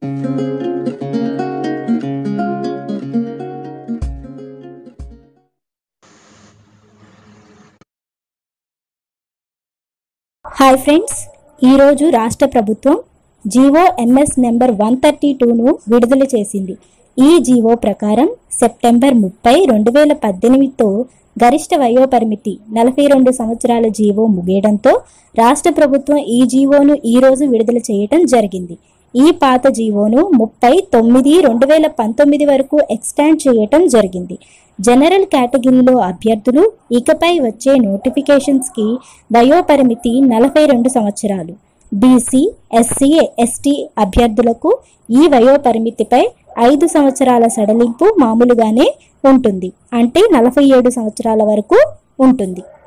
hi friends ఈరోజు రాష్ట్ర ప్రభుత్వం GO MS number one thirty టూను విడుదల చేసింది ఈ జీవో ప్రకారం సెప్టెంబర్ ముప్పై రెండు వేల పద్దెనిమిదితో గరిష్ట వయోపరిమితి నలభై రెండు సంవత్సరాల జీవో ముగియడంతో రాష్ట్ర ప్రభుత్వం ఈ జీవోను ఈ రోజు విడుదల చేయటం జరిగింది ఈ పాత జీవోను ముప్పై తొమ్మిది రెండు వేల పంతొమ్మిది వరకు ఎక్స్టాండ్ చేయటం జరిగింది జనరల్ కేటగిరీలో అభ్యర్థులు ఇకపై వచ్చే నోటిఫికేషన్స్కి వయోపరిమితి నలభై రెండు సంవత్సరాలు బీసీ ఎస్సీ ఎస్టీ అభ్యర్థులకు ఈ వయోపరిమితిపై ఐదు సంవత్సరాల సడలింపు మామూలుగానే ఉంటుంది అంటే నలభై ఏడు సంవత్సరాల వరకు ఉంటుంది